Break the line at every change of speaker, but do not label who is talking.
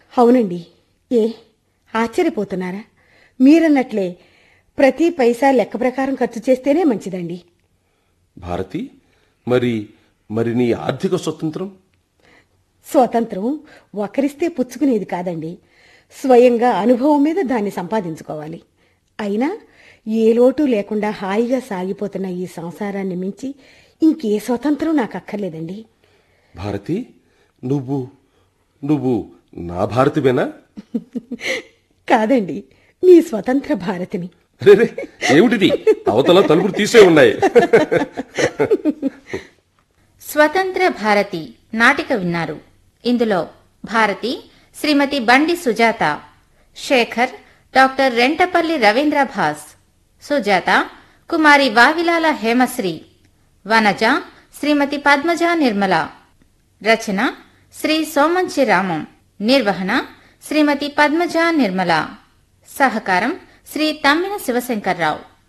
అవునండి ఏ ఆశ్చర్యపోతున్నారా మీరన్నట్లే ప్రతి పైసా లెక్క ప్రకారం ఖర్చు చేస్తేనే మంచిదండి
భారతి మరి మరి నీ ఆర్థిక స్వతంత్రం
స్వతంత్రం ఒకరిస్తే పుచ్చుకునేది కాదండి స్వయంగా అనుభవం మీద దాన్ని సంపాదించుకోవాలి అయినా ఏ లోటు లేకుండా హాయిగా సాగిపోతున్న ఈ సంసారాన్ని మించి ఇంకే స్వతంత్రం నాకు అక్కర్లేదండి
భారతి నువ్వు నువ్వు నా భారతివేనా
కాదండి మీ స్వతంత్ర భారతిని
రే రే, ఏమిటిది అవతల తలుపులు తీసే ఉన్నాయి
స్వతంత్ర భారతి నాటిక విన్నారు ఇందులో భారతి శ్రీమతి బండి సుజాత శేఖర్ డాక్టర్ రెంటపల్లి రవీంద్ర భాస్ సుజాత కుమారి వావిలాల హేమశ్రీ వనజ శ్రీమతి పద్మజ నిర్మల రచన శ్రీ సోమంచి రామం నిర్వహణ శ్రీమతి పద్మజ నిర్మల సహకారం శ్రీ తమ్మిన శివశంకర్రావు